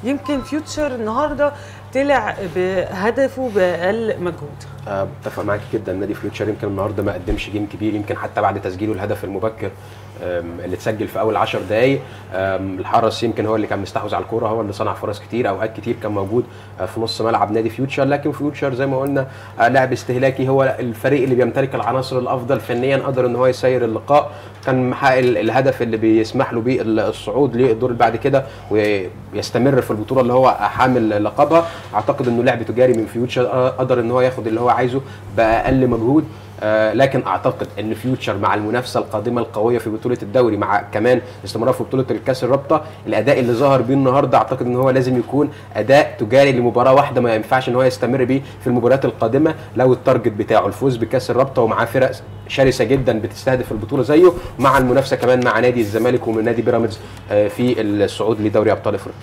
يمكن فيوتشر النهارده طلع بهدفه باقل مجهود آه، بتفق معاك جدا نادي فيوتشر يمكن النهارده ما قدمش جيم كبير يمكن حتى بعد تسجيله الهدف المبكر آم، اللي اتسجل في اول 10 دقائق آم، الحرس يمكن هو اللي كان مستحوذ على الكوره هو اللي صنع فرص كتير اوقات كتير كان موجود آه، في نص ملعب نادي فيوتشر لكن فيوتشر زي ما قلنا آه، لاعب استهلاكي هو الفريق اللي بيمتلك العناصر الافضل فنيا قدر ان هو يسير اللقاء كان محقق ال- الهدف اللي بيسمح له بيه ال- الصعود للدور اللي بعد كده ويستمر في البطوله اللي هو حامل لقبها اعتقد انه لعب تجاري من فيوتشر آه، قدر ان هو ياخد اللي هو عايزه باقل مجهود آه، لكن اعتقد ان فيوتشر مع المنافسه القادمه القويه في بطوله الدوري مع كمان استمرار في بطوله الكاس الرابطه الاداء اللي ظهر بيه النهارده اعتقد ان هو لازم يكون اداء تجاري لمباراه واحده ما ينفعش ان هو يستمر بيه في المباريات القادمه لو التارجت بتاعه الفوز بكاس الرابطه ومعاه فرق شرسه جدا بتستهدف البطوله زيه مع المنافسه كمان مع نادي الزمالك ومن نادي بيراميدز آه، في الصعود لدوري ابطال افريقيا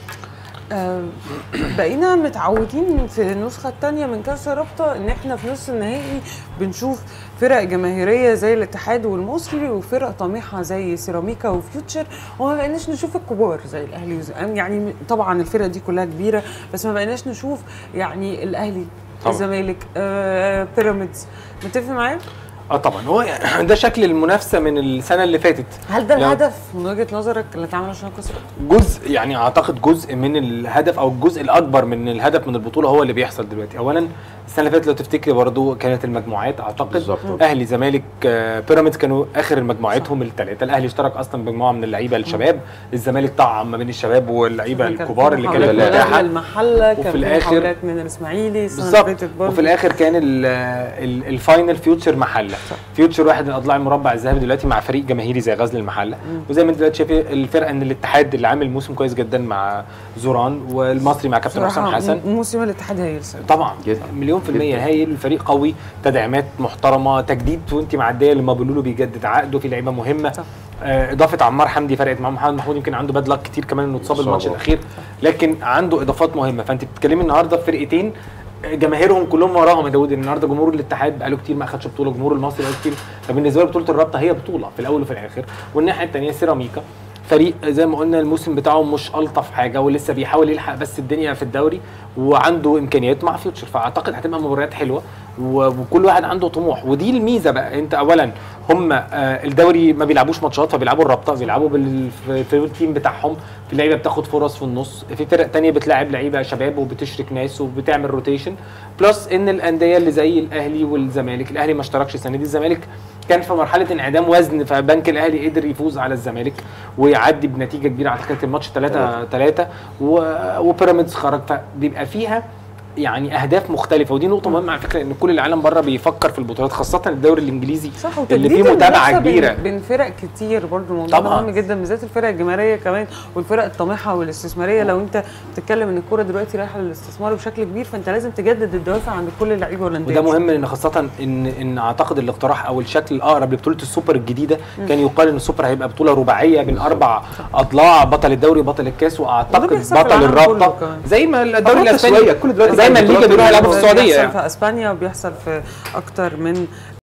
آه، بقينا متعودين في النسخة التانية من كأس الرابطة إن إحنا في نص النهائي بنشوف فرق جماهيرية زي الاتحاد والمصري وفرق طميحة زي سيراميكا وفيوتشر وما بقيناش نشوف الكبار زي الأهلي وزي يعني طبعا الفرق دي كلها كبيرة بس ما بقيناش نشوف يعني الأهلي طبعاً. الزمالك آه، بيراميدز متفق معايا؟ اه طبعا هو ده شكل المنافسه من السنه اللي فاتت هل ده لو- الهدف من وجهة نظرك اللي اتعمل عشان كأس الرابطة؟ جزء يعني اعتقد جزء من الهدف او الجزء الاكبر من الهدف من البطوله هو اللي بيحصل دلوقتي اولا السنه اللي فاتت لو تفتكري برضو كانت المجموعات اعتقد بالظبط. اهلي زمالك آه، بيراميدز كانوا اخر مجموعتهم الثلاثه الاهلي اشترك اصلا بمجموعه من اللعيبه الشباب الزمالك طعم ما بين الشباب واللعيبه كان في الكبار اللي محاولات كانت لا، لا. من متاحه المحلة كان وفي في الآخر- محاولات من الإسماعيلي السنة اللي بالظبط فاتت برضه. وفي الاخر كان ال- ال- الفاينل فيوتشر محله فيوتشر واحد من اضلاع المربع الذهبي دلوقتي مع فريق جماهيري زي غزل المحله وزي ما انت دلوقتي شايف الفرقه ان الاتحاد اللي عامل موسم كويس جدا مع زوران والمصري مع كابتن حسام بصراحة حسن م- موسم الاتحاد هايل السنة. طبعا جدا. مليون في المية جدا. هايل الفريق قوي تدعيمات محترمة تجديد وانت معدية لما بيقولوا بيجدد عقده في لعيبة مهمة صح. آه اضافة عمار حمدي فرقت مع محمد محمود يمكن عنده باد لك كتير كمان انه اتصاب إصابة. الماتش الاخير لكن عنده اضافات مهمة فانت بتتكلمي النهارده في فرقتين آه، جماهيرهم كلهم وراهم يا داوود النهارده جمهور الاتحاد بقاله كتير ما اخدش بطوله جمهور المصري بقاله كتير فبالنسبه له بطوله الرابطه هي بطوله في الاول وفي الاخر والناحيه الثانيه سيراميكا فريق زي ما قلنا الموسم بتاعه مش الطف حاجه ولسه بيحاول يلحق بس الدنيا في الدوري وعنده امكانيات مع فيوتشر فاعتقد هتبقى مباريات حلوه و- وكل واحد عنده طموح ودي الميزه بقى انت اولا هم آه، الدوري ما بيلعبوش ماتشات فبيلعبوا الرابطه بيلعبوا بال- في في التيم بتاعهم في لعيبه بتاخد فرص في النص في فرق تانية بتلاعب لعيبه شباب وبتشرك ناس وبتعمل روتيشن بلس ان الانديه اللي زي الاهلي والزمالك الاهلي ما اشتركش السنه دي الزمالك كان في مرحله انعدام وزن فبنك الاهلي قدر يفوز على الزمالك ويعدي بنتيجه كبيره اعتقد الماتش 3 3 وبيراميدز خرج فبيبقى فيها يعني اهداف مختلفه ودي نقطه مهمه على فكره ان كل العالم بره بيفكر في البطولات خاصه الدوري الانجليزي صح اللي وتجديد فيه متابعه المنافسة بين- كبيره بين فرق كتير برضه الموضوع طبعاً. مهم جدا بالذات الفرق الجماهيريه كمان والفرق الطامحه والاستثماريه لو انت بتتكلم ان الكوره دلوقتي رايحه للاستثمار بشكل كبير فانت لازم تجدد الدوافع عند كل اللعيبه والانديه وده مهم لان خاصه ان ان اعتقد الاقتراح او الشكل الاقرب لبطوله السوبر الجديده كان يقال ان السوبر هيبقى بطوله رباعيه بين اربع اضلاع بطل الدوري وبطل الكاس وده واعتقد بيحصل في بطل العالم كله الرابطه كمان. زي ما الدوري حتى الاسباني السوية، كل دلوقتي زي ما بقى الليجا البطولات بيروحوا يلعبوا في السعوديه بيحصل يعني في اسبانيا وبيحصل في اكتر من